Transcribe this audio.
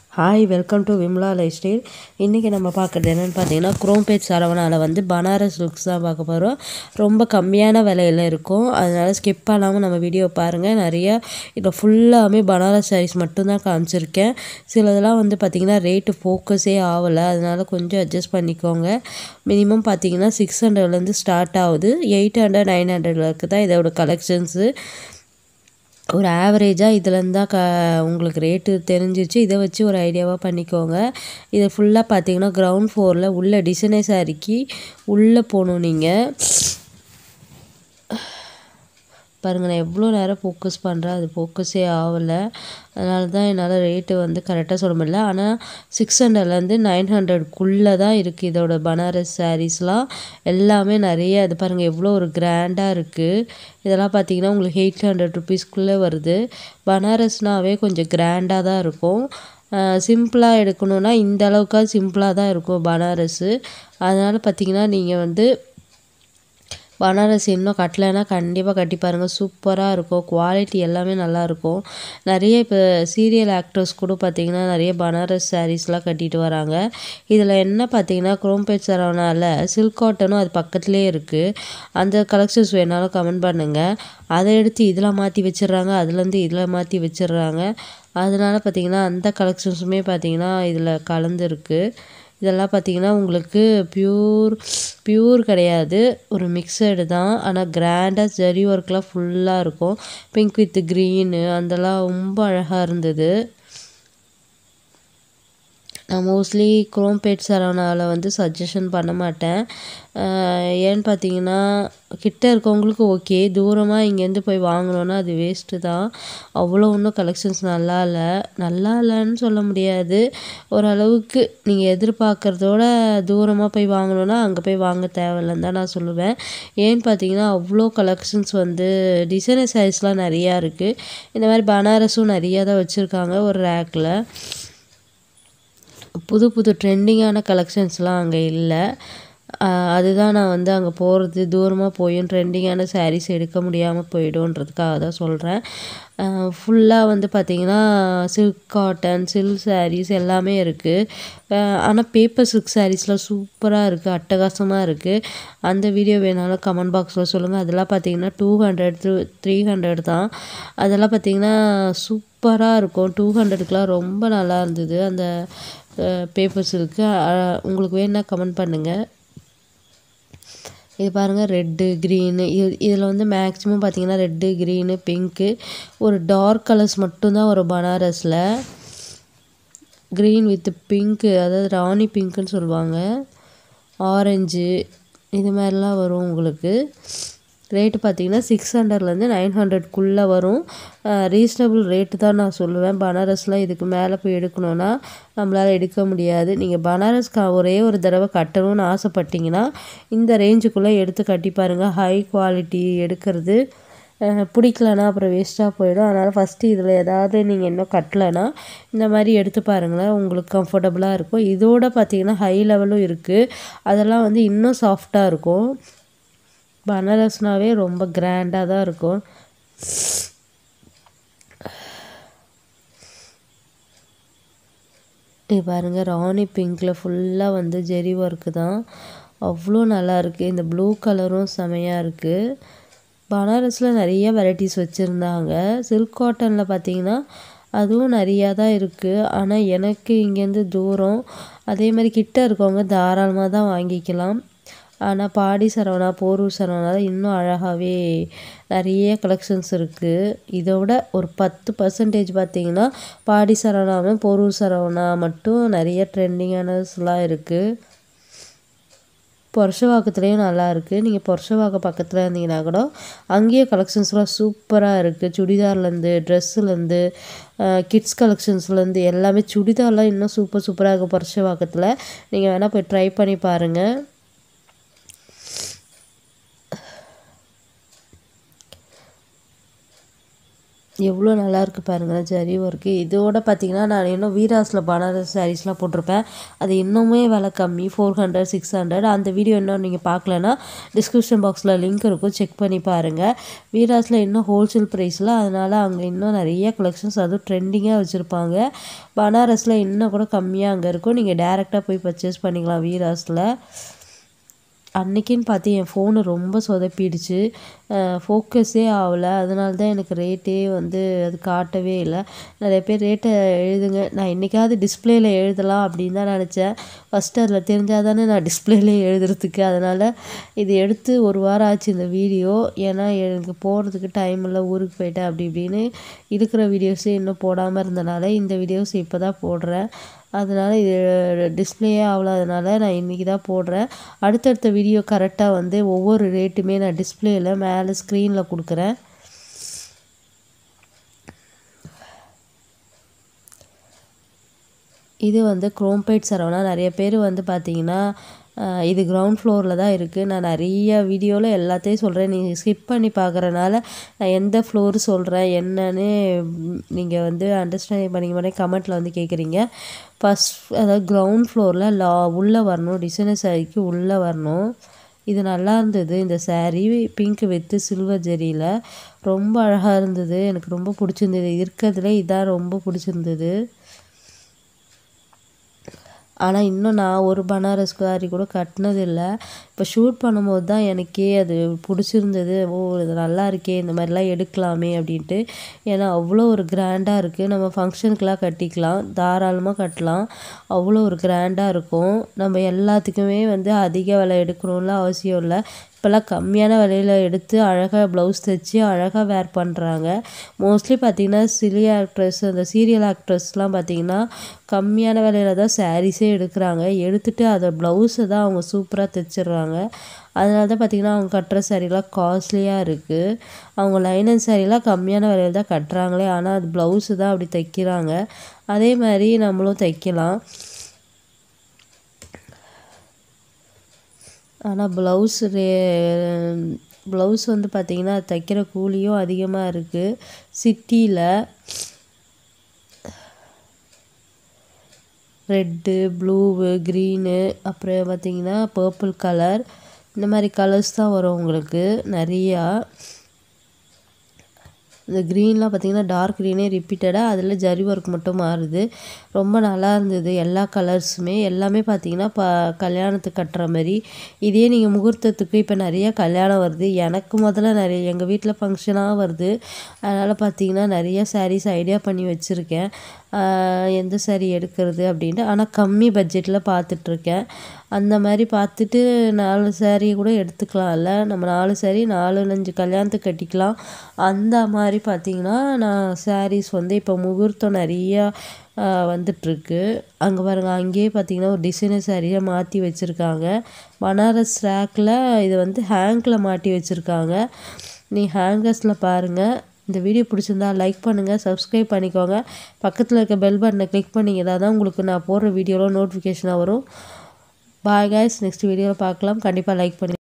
hi welcome to Vimla lifestyle இன்றைக்கி நம்ம பார்க்குறது என்னென்னு பார்த்தீங்கன்னா குரோம்பேட் சரவணாவில் வந்து பனாரஸ் லுக்ஸ் தான் பார்க்க போகிறோம் ரொம்ப கம்மியான விலையில இருக்கும் அதனால் ஸ்கிப் பண்ணாமல் நம்ம வீடியோ பாருங்கள் நிறையா இப்போ ஃபுல்லாமே பனாரஸ் சாரீஸ் மட்டும்தான் காமிச்சிருக்கேன் சிலதெல்லாம் வந்து பார்த்திங்கன்னா ரேட்டு ஃபோக்கஸே ஆகலை அதனால் கொஞ்சம் அட்ஜஸ்ட் பண்ணிக்கோங்க மினிமம் பார்த்தீங்கன்னா சிக்ஸ் ஹண்ட்ரட்லேருந்து ஸ்டார்ட் ஆகுது எயிட் ஹண்ட்ரட் நைன் ஹண்ட்ரட்க்கு தான் இதோட கலெக்ஷன்ஸு ஒரு ஆவரேஜாக இதுலேருந்து தான் க உங்களுக்கு ரேட்டு தெரிஞ்சிச்சு இதை வச்சு ஒரு ஐடியாவாக பண்ணிக்கோங்க இது ஃபுல்லாக பார்த்தீங்கன்னா கிரவுண்ட் ஃப்ளோரில் உள்ள டிசைனர் சாரிக்கு உள்ளே போகணும் நீங்கள் பாருங்கள் நான் எவ்வளோ நேரம் ஃபோக்கஸ் பண்ணுறேன் அது ஃபோக்கஸே ஆகலை அதனால தான் என்னால் ரேட்டு வந்து கரெக்டாக சொல்ல முடியல ஆனால் சிக்ஸ் ஹண்ட்ரட்லேருந்து நைன் ஹண்ட்ரட்குள்ளே தான் இருக்குது இதோட பனாரஸ் சாரீஸ்லாம் எல்லாமே நிறைய இது பாருங்கள் எவ்வளோ ஒரு கிராண்டாக இருக்குது இதெல்லாம் பார்த்தீங்கன்னா உங்களுக்கு எயிட் ஹண்ட்ரட் ருபீஸ்க்குள்ளே வருது பனாரஸ்னாவே கொஞ்சம் கிராண்டாக தான் இருக்கும் சிம்பிளாக எடுக்கணுன்னா இந்த அளவுக்காக சிம்பிளாக தான் இருக்கும் பனாரஸு அதனால் பார்த்தீங்கன்னா நீங்கள் வந்து பனாரஸ் இன்னும் கட்டலைன்னா கண்டிப்பாக கட்டி பாருங்கள் சூப்பராக இருக்கும் குவாலிட்டி எல்லாமே நல்லாயிருக்கும் நிறைய இப்போ சீரியல் ஆக்டர்ஸ் கூட பார்த்திங்கன்னா நிறைய பனாரஸ் சாரீஸ்லாம் கட்டிட்டு வராங்க இதில் என்ன பார்த்தீங்கன்னா குரோம்பேட் சரவணாவில் சில்க் காட்டனும் அது பக்கத்துலேயே இருக்குது அந்த கலெக்ஷன்ஸ் வேணாலும் கமெண்ட் பண்ணுங்கள் அதை எடுத்து இதில் மாற்றி வச்சிடுறாங்க அதுலேருந்து இதில் மாற்றி வச்சிடுறாங்க அதனால் பார்த்திங்கன்னா அந்த கலெக்ஷன்ஸுமே பார்த்திங்கன்னா இதில் கலந்துருக்கு இதெல்லாம் பார்த்திங்கன்னா உங்களுக்கு ப்யூர் ப்யூர் கிடையாது ஒரு மிக்சடு தான் ஆனால் கிராண்டாக ஜரி ஒர்க்லாம் ஃபுல்லாக இருக்கும் பிங்க் வித் க்ரீனு அதெல்லாம் ரொம்ப அழகாக இருந்தது நான் மோஸ்ட்லி குரோம்பேட் சரவணாவில் வந்து சஜஷன் பண்ண மாட்டேன் ஏன்னு பார்த்தீங்கன்னா கிட்ட இருக்கவங்களுக்கு ஓகே தூரமாக இங்கேருந்து போய் வாங்கினோன்னா அது வேஸ்ட்டு தான் அவ்வளோ ஒன்றும் கலெக்ஷன்ஸ் நல்லா இல்லை நல்லா இல்லைன்னு சொல்ல முடியாது ஓரளவுக்கு நீங்கள் எதிர்பார்க்குறதோட தூரமாக போய் வாங்கணுன்னா அங்கே போய் வாங்க தேவையில்லைன்னு தான் நான் சொல்லுவேன் ஏன்னு பார்த்தீங்கன்னா அவ்வளோ கலெக்ஷன்ஸ் வந்து டிசைனர் சாரீஸ்லாம் நிறையா இருக்குது இந்த மாதிரி பனாரஸும் நிறையா தான் வச்சுருக்காங்க ஒரு ரேக்கில் புது புது ட்ரெண்டிங்கான கலெக்ஷன்ஸ்லாம் அங்கே இல்லை அதுதான் நான் வந்து அங்கே போகிறது தூரமாக போயும் ட்ரெண்டிங்கான சாரீஸ் எடுக்க முடியாமல் போயிடும்ன்றதுக்காக தான் சொல்கிறேன் ஃபுல்லாக வந்து பார்த்திங்கன்னா சில்க் காட்டன் சில்க் சாரீஸ் எல்லாமே இருக்குது ஆனால் பேப்பர் சில்க் சாரீஸ்லாம் சூப்பராக இருக்குது அட்டகாசமாக இருக்குது அந்த வீடியோ வேணாலும் கமெண்ட் பாக்ஸில் சொல்லுங்கள் அதெல்லாம் பார்த்திங்கன்னா டூ ஹண்ட்ரட் த்ரீ ஹண்ட்ரட் தான் அதெல்லாம் பார்த்திங்கன்னா சூப்பராக இருக்கும் டூ ஹண்ட்ரடுக்கெலாம் ரொம்ப நல்லா இருந்தது அந்த பேப்பர் சில்க்கு உங்களுக்கு வேணால் கமெண்ட் பண்ணுங்கள் இது பாருங்கள் ரெட்டு க்ரீனு இது இதில் வந்து மேக்ஸிமம் பார்த்தீங்கன்னா ரெட்டு க்ரீனு பிங்க்கு ஒரு டார்க் கலர்ஸ் மட்டும்தான் வரும் பனாரஸில் க்ரீன் வித் பிங்க்கு அதாவது ராணி பிங்க்குன்னு சொல்லுவாங்க ஆரஞ்சு இது மாதிரிலாம் வரும் உங்களுக்கு ரேட்டு பார்த்தீங்கன்னா சிக்ஸ் ஹண்ட்ரட்லேருந்து நைன் ஹண்ட்ரட்குள்ளே வரும் ரீசனபிள் ரேட்டு தான் நான் சொல்லுவேன் பனாரஸ்லாம் இதுக்கு மேலே போய் எடுக்கணுன்னா நம்மளால் எடுக்க முடியாது நீங்கள் பனாரஸ் க ஒரே ஒரு தடவை கட்டணும்னு ஆசைப்பட்டீங்கன்னா இந்த ரேஞ்சுக்குள்ளே எடுத்து கட்டி பாருங்கள் ஹை குவாலிட்டி எடுக்கிறது பிடிக்கலனா அப்புறம் வேஸ்ட்டாக போயிடும் அதனால் ஃபஸ்ட்டு இதில் ஏதாவது நீங்கள் இன்னும் கட்டலைன்னா இந்த மாதிரி எடுத்து பாருங்களேன் உங்களுக்கு கம்ஃபர்டபுளாக இருக்கும் இதோட பார்த்தீங்கன்னா ஹை லெவலும் இருக்குது அதெல்லாம் வந்து இன்னும் சாஃப்டாக இருக்கும் பனாரஸ்னாவே ரொம்ப கிராண்டாக தான் இருக்கும் இது பாருங்கள் ராணி பிங்க்கில் ஃபுல்லாக வந்து ஜெரி ஒர்க்கு தான் அவ்வளோ நல்லா இருக்குது இந்த ப்ளூ கலரும் செமையாக இருக்குது பனாரஸில் நிறைய வெரைட்டிஸ் வச்சுருந்தாங்க சில்க் காட்டனில் பார்த்தீங்கன்னா அதுவும் நிறையா தான் இருக்குது ஆனால் எனக்கு இங்கேருந்து தூரம் அதே மாதிரி கிட்ட இருக்கவங்க தாராளமாக தான் வாங்கிக்கலாம் ஆனால் பாடி சரவணா போரூர் சரவணா இன்னும் அழகாகவே நிறைய கலெக்ஷன்ஸ் இருக்குது இதோட ஒரு பத்து பர்சன்டேஜ் பார்த்தீங்கன்னா பாடி சரவணாவும் போரூர் சரவணா மட்டும் நிறைய ட்ரெண்டிங்கானஸ்லாம் இருக்குது பொருஷவாக்கத்துலேயும் நல்லா இருக்குது நீங்கள் பொருஷவாக்க பக்கத்தில் இருந்தீங்கன்னா கூட அங்கேயே கலெக்ஷன்ஸ்லாம் சூப்பராக இருக்குது சுடிதார்லேருந்து ட்ரெஸ்ஸுலேருந்து கிட்ஸ் கலெக்ஷன்ஸ்லேருந்து எல்லாமே சுடிதார்லாம் இன்னும் சூப்பர் சூப்பராக இருக்குது பொருஷவாக்கத்தில் நீங்கள் வேணால் போய் ட்ரை பண்ணி பாருங்கள் எவ்வளோ நல்லா இருக்குது பாருங்கள் ஜரி ஒர்க்கு இதோட பார்த்தீங்கன்னா நான் இன்னும் வீராஸில் பனாரஸ் சாரீஸ்லாம் போட்டிருப்பேன் அது இன்னுமே விலை கம்மி ஃபோர் ஹண்ட்ரட் சிக்ஸ் ஹண்ட்ரட் அந்த வீடியோ இன்னும் நீங்கள் பார்க்கலன்னா டிஸ்கிரிப்ஷன் பாக்ஸில் லிங்க் இருக்கும் செக் பண்ணி பாருங்கள் வீராஸில் இன்னும் ஹோல்சேல் ப்ரைஸில் அதனால் அங்கே இன்னும் நிறைய கலெக்ஷன்ஸ் அதுவும் ட்ரெண்டிங்காக வச்சுருப்பாங்க பனாரஸில் இன்னும் கூட கம்மியாக அங்கே இருக்கும் நீங்கள் டேரெக்டாக போய் பர்ச்சேஸ் பண்ணிக்கலாம் வீராஸில் அன்னைக்குன்னு பார்த்து என் ஃபோனு ரொம்ப சொதப்பிடுச்சு ஃபோக்கஸே ஆகலை அதனால தான் எனக்கு ரேட்டே வந்து அது காட்டவே இல்லை நிறைய பேர் ரேட்டை எழுதுங்க நான் என்றைக்காவது டிஸ்பிளேயில் எழுதலாம் அப்படின்னு தான் நினச்சேன் ஃபஸ்ட்டு அதில் தெரிஞ்சால் தானே நான் டிஸ்பிளேலே எழுதுறதுக்கு அதனால் இது எடுத்து ஒரு வாரம் ஆச்சு இந்த வீடியோ ஏன்னா எனக்கு போகிறதுக்கு டைம் இல்லை ஊருக்கு போயிட்டேன் அப்படி இப்படின்னு இருக்கிற வீடியோஸே இன்னும் போடாமல் இருந்தனால இந்த வீடியோஸ் இப்போ தான் போடுறேன் அதனால் இது டிஸ்பிளேயே ஆகலாதனால நான் இன்றைக்கி தான் போடுறேன் அடுத்தடுத்த வீடியோ கரெக்டாக வந்து ஒவ்வொரு ரேட்டுமே நான் டிஸ்பிளேயில் மேலே ஸ்க்ரீனில் கொடுக்குறேன் இது வந்து குரோம்பேட் சரவணா நிறைய பேர் வந்து பார்த்தீங்கன்னா இது கிரவுண்ட் ஃப்ளோரில் தான் இருக்குது நான் நிறைய வீடியோவில் எல்லாத்தையும் சொல்கிறேன் நீங்கள் ஸ்கிப் பண்ணி பார்க்குறனால நான் எந்த ஃப்ளோர் சொல்கிறேன் என்னன்னு நீங்கள் வந்து அண்டர்ஸ்டாண்டிங் பண்ணிக்க மாட்டேன் கமெண்ட்டில் வந்து கேட்குறீங்க ஃபஸ்ட் அதாவது கிரவுண்ட் ஃப்ளோரில் லா உள்ளே வரணும் டிசைனர் சாரிக்கு உள்ளே வரணும் இது நல்லா இருந்தது இந்த சாரீ பிங்க் வித்து சில்வர் ஜெரியில் ரொம்ப அழகாக இருந்தது எனக்கு ரொம்ப பிடிச்சிருந்தது இருக்கிறதுல இதான் ரொம்ப பிடிச்சிருந்தது ஆனால் இன்னும் நான் ஒரு பனாரஸ் சாரி கூட கட்டினதில்லை இப்போ ஷூட் பண்ணும்போது தான் எனக்கே அது பிடிச்சிருந்தது ஓ இது நல்லா இருக்கே இந்த மாதிரிலாம் எடுக்கலாமே அப்படின்ட்டு ஏன்னா அவ்வளோ ஒரு கிராண்டாக இருக்குது நம்ம ஃபங்க்ஷனுக்கெலாம் கட்டிக்கலாம் தாராளமாக கட்டலாம் அவ்வளோ ஒரு கிராண்டாக இருக்கும் நம்ம எல்லாத்துக்குமே வந்து அதிக விலை எடுக்கணும்லாம் அவசியம் இல்லை இப்போல்லாம் கம்மியான விலையில் எடுத்து அழகாக ப்ளவுஸ் தைச்சி அழகாக வேர் பண்ணுறாங்க மோஸ்ட்லி பார்த்திங்கன்னா சிலி ஆக்ட்ரஸ் அந்த சீரியல் ஆக்ட்ரஸ்லாம் பார்த்திங்கன்னா கம்மியான விலையில தான் சாரீஸே எடுக்கிறாங்க எடுத்துகிட்டு அதை ப்ளவுஸை தான் அவங்க சூப்பராக தைச்சிடுறாங்க அதனால தான் பார்த்திங்கன்னா அவங்க கட்டுற சாரீலாம் காஸ்ட்லியாக இருக்குது அவங்க லைனன் சாரீலாம் கம்மியான விலையில தான் கட்டுறாங்களே ஆனால் அது ப்ளவுஸு தான் அப்படி தைக்கிறாங்க அதே மாதிரி நம்மளும் தைக்கலாம் ஆனால் ப்ளவுஸ் ரே ப்ளவுஸ் வந்து பார்த்திங்கன்னா தைக்கிற கூலியும் அதிகமாக இருக்குது சிட்டியில் ரெட்டு ப்ளூவு க்ரீனு அப்புறம் பார்த்திங்கன்னா பர்பிள் கலர் இந்த மாதிரி கலர்ஸ் தான் வரும் உங்களுக்கு நிறையா இந்த க்ரீன்லாம் பார்த்திங்கன்னா டார்க் க்ரீனே ரிப்பீட்டடாக அதில் ஜரி ஒர்க் மட்டும் மாறுது ரொம்ப நல்லா இருந்தது எல்லா கலர்ஸுமே எல்லாமே பார்த்திங்கன்னா ப கல்யாணத்துக்கு கட்டுற மாதிரி இதே நீங்கள் முகூர்த்தத்துக்கு இப்போ நிறைய கல்யாணம் வருது எனக்கு முதல்ல நிறைய எங்கள் வீட்டில் ஃபங்க்ஷனாக வருது அதனால் பார்த்திங்கன்னா நிறைய சாரீஸ் ஐடியா பண்ணி வச்சுருக்கேன் எந்த சாரீ எடுக்கிறது அப்படின்ட்டு ஆனால் கம்மி பட்ஜெட்டில் பார்த்துட்ருக்கேன் அந்த மாதிரி பார்த்துட்டு நாலு சாரீ கூட எடுத்துக்கலாம்ல நம்ம நாலு சாரீ நாலு அஞ்சு கல்யாணத்துக்கு கட்டிக்கலாம் அந்த மாதிரி பார்த்திங்கன்னா நான் சாரீஸ் வந்து இப்போ முகூர்த்தம் நிறையா வந்துட்டுருக்கு அங்கே பாருங்கள் அங்கேயே பார்த்தீங்கன்னா ஒரு டிசைனர் சாரியை மாற்றி வச்சுருக்காங்க பனாரஸ் ரேக்கில் இது வந்து ஹேங்கில் மாட்டி வச்சுருக்காங்க நீ ஹேங்கர்ஸில் பாருங்கள் இந்த வீடியோ பிடிச்சிருந்தா லைக் பண்ணுங்கள் சப்ஸ்கிரைப் பண்ணிக்கோங்க பக்கத்தில் இருக்க பெல் பட்டனை கிளிக் பண்ணிங்கன்னா தான் உங்களுக்கு நான் போடுற வீடியோவில் நோட்டிஃபிகேஷனாக வரும் பாய் கைஸ் நெக்ஸ்ட் வீடியோவில் பார்க்கலாம் கண்டிப்பாக லைக் பண்ணி